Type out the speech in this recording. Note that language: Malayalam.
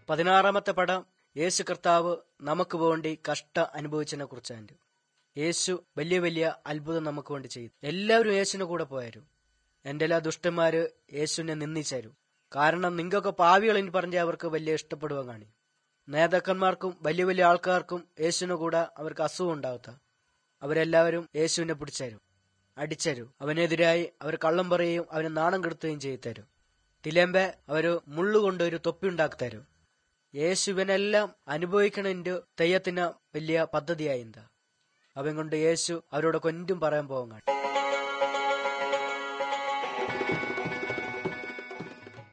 പതിനാറാമത്തെ പടം യേശു കർത്താവ് നമുക്ക് വേണ്ടി കഷ്ട അനുഭവിച്ചതിനെ കുറിച്ചാണ് യേശു വലിയ വലിയ അത്ഭുതം നമുക്ക് വേണ്ടി ചെയ്തു എല്ലാവരും യേശുവിന്റെ കൂടെ പോയാരും എന്റെ എല്ലാ ദുഷ്ടന്മാര് യേശുവിനെ നിന്ദിച്ചാരും കാരണം നിങ്ങൾക്കൊക്കെ പാവികളെന്ന് പറഞ്ഞ അവർക്ക് വലിയ ഇഷ്ടപ്പെടുവാൻ കാണി നേതാക്കന്മാർക്കും വലിയ വലിയ ആൾക്കാർക്കും യേശുവിന്റെ കൂടെ അവർക്ക് അസുഖം ഉണ്ടാവത്ത അവരെല്ലാവരും യേശുവിനെ പിടിച്ചേരും അടിച്ചരും അവനെതിരായി അവർ കള്ളം പറയുകയും അവനെ നാണം കെടുത്തുകയും ചെയ്തു തരും തിലേമ്പെ അവര് മുള്ളുകൊണ്ട് ഒരു തൊപ്പി ഉണ്ടാക്കി തരും യേശുവിനെല്ലാം അനുഭവിക്കണതിന്റെ തെയ്യത്തിന് വലിയ പദ്ധതിയായി എന്താ അവൻ കൊണ്ട് യേശു അവരോട് കൊന്റും പറയാൻ പോകാൻ കാണും